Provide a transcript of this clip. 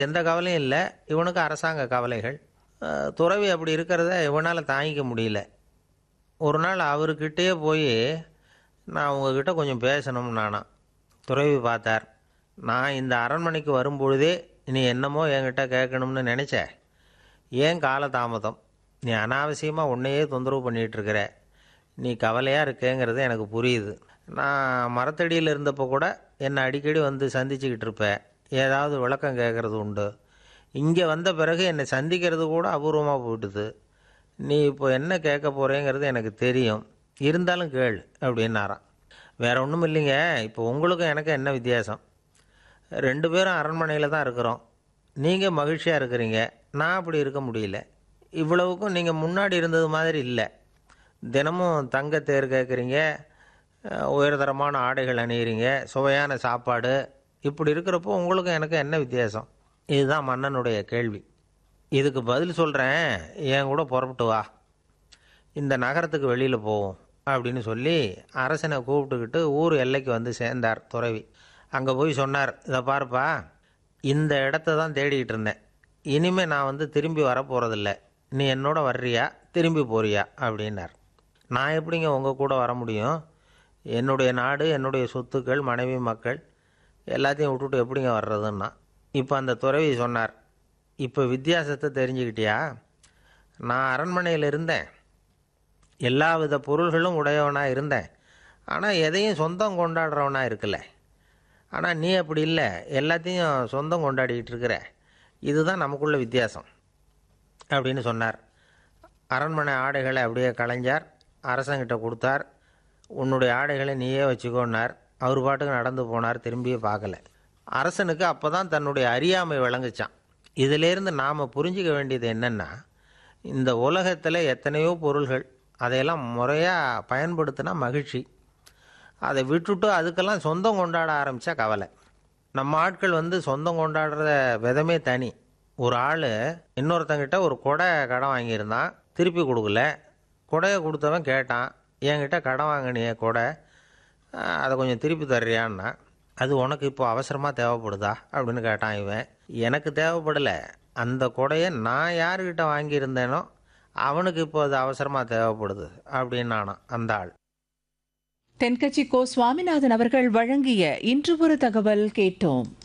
எந்த கவலையும் இல்லை இவனுக்கு அரசாங்க கவலைகள் அஹ், துறவி அப்படி இருக்கிறத இவனால் தாங்கிக்க முடியல ஒரு நாள் அவர்கிட்டயே போய் நான் உங்ககிட்ட கொஞ்சம் பேசணும் நானா துறவி பார்த்தார் நான் இந்த அரண்மனைக்கு வரும்பொழுதே நீ என்னமோ என்கிட்ட கேட்கணும்னு நினச்ச ஏன் காலதாமதம் நீ அனாவசியமாக உன்னையே தொந்தரவு பண்ணிகிட்டு இருக்கிற நீ கவலையாக இருக்கேங்கிறது எனக்கு புரியுது நான் மரத்தடியில் இருந்தப்போ கூட என்னை அடிக்கடி வந்து சந்திச்சுக்கிட்டு இருப்பேன் ஏதாவது விளக்கம் கேட்குறது உண்டு இங்கே வந்த பிறகு என்னை சந்திக்கிறது கூட அபூர்வமாக போயிட்டுது நீ இப்போ என்ன கேட்க போகிறேங்கிறது எனக்கு தெரியும் இருந்தாலும் கேள் அப்படின்னாராம் வேற ஒன்றும் இல்லைங்க இப்போ உங்களுக்கும் எனக்கு என்ன வித்தியாசம் ரெண்டு பேரும் அரண்மனையில் தான் இருக்கிறோம் நீங்கள் மகிழ்ச்சியாக இருக்கிறீங்க நான் அப்படி இருக்க முடியல இவ்வளவுக்கும் நீங்கள் முன்னாடி இருந்தது மாதிரி இல்லை தினமும் தங்க தேர் கேட்குறீங்க அஹ், உயர்தரமான ஆடைகள் அணியிறீங்க சுவையான சாப்பாடு இப்படி இருக்கிறப்போ உங்களுக்கும் எனக்கு என்ன வித்தியாசம் இதுதான் மன்னனுடைய கேள்வி இதுக்கு பதில் சொல்கிறேன் என் கூட புறப்பட்டு வா இந்த நகரத்துக்கு வெளியில் போவோம் அப்படின்னு சொல்லி அரசனை கூப்பிட்டுக்கிட்டு ஊர் எல்லைக்கு வந்து சேர்ந்தார் துறவி அங்கே போய் சொன்னார் இதை பாருப்பா இந்த இடத்த தான் தேடிக்கிட்டு இருந்தேன் இனிமேல் நான் வந்து திரும்பி வரப்போகிறதில்ல நீ என்னோட வர்றியா திரும்பி போறியா அப்படின்னார் நான் எப்படிங்க உங்கள் கூட வர முடியும் என்னுடைய நாடு என்னுடைய சொத்துக்கள் மனைவி மக்கள் எல்லாத்தையும் விட்டுட்டு எப்படிங்க வர்றதுன்னா இப்போ அந்த துறவி சொன்னார் இப்போ வித்தியாசத்தை தெரிஞ்சுக்கிட்டியா நான் அரண்மனையில் இருந்தேன் எல்லா வித பொருள்களும் உடையவனாக இருந்தேன் ஆனால் எதையும் சொந்தம் கொண்டாடுறவனாக இருக்கல ஆனால் நீ அப்படி இல்லை எல்லாத்தையும் சொந்தம் கொண்டாடிக்கிட்டு இருக்கிற இதுதான் நமக்குள்ள வித்தியாசம் அப்படின்னு சொன்னார் அரண்மனை ஆடைகளை அப்படியே களைஞ்சார் அரசங்கிட்ட கொடுத்தார் உன்னுடைய ஆடைகளை நீயே வச்சுக்கோன்னார் அவர் பாட்டுக்கு நடந்து போனார் திரும்பியே பார்க்கல அரசனுக்கு அப்போ தான் தன்னுடைய அறியாமை விளங்குச்சான் இதிலேருந்து நாம் புரிஞ்சிக்க வேண்டியது என்னென்னா இந்த உலகத்தில் எத்தனையோ பொருள்கள் அதையெல்லாம் முறையாக பயன்படுத்தினா மகிழ்ச்சி அதை விட்டுட்டு அதுக்கெல்லாம் சொந்தம் கொண்டாட ஆரம்பித்தா கவலை நம்ம ஆட்கள் வந்து சொந்தம் கொண்டாடுற விதமே தனி ஒரு ஆள் இன்னொருத்தங்கிட்ட ஒரு கொடை கடன் வாங்கியிருந்தான் திருப்பி கொடுக்கல கொடையை கொடுத்தவன் கேட்டான் என்கிட்ட கடன் வாங்கினிய கொடை அஹ், அதை கொஞ்சம் திருப்பி தர்றியான்னா அது உனக்கு இப்போ அவசரமாக தேவைப்படுதா அப்படின்னு கேட்டான் இவன் எனக்கு தேவைப்படலை அந்த கொடையை நான் யாருக்கிட்ட வாங்கியிருந்தேனோ அவனுக்கு இப்போ அது அவசரமாக தேவைப்படுது அப்படின்னானான் அந்த ஆள் தென்கட்சி கோ சுவாமிநாதன் அவர்கள் வழங்கிய இன்று ஒரு தகவல் கேட்டோம்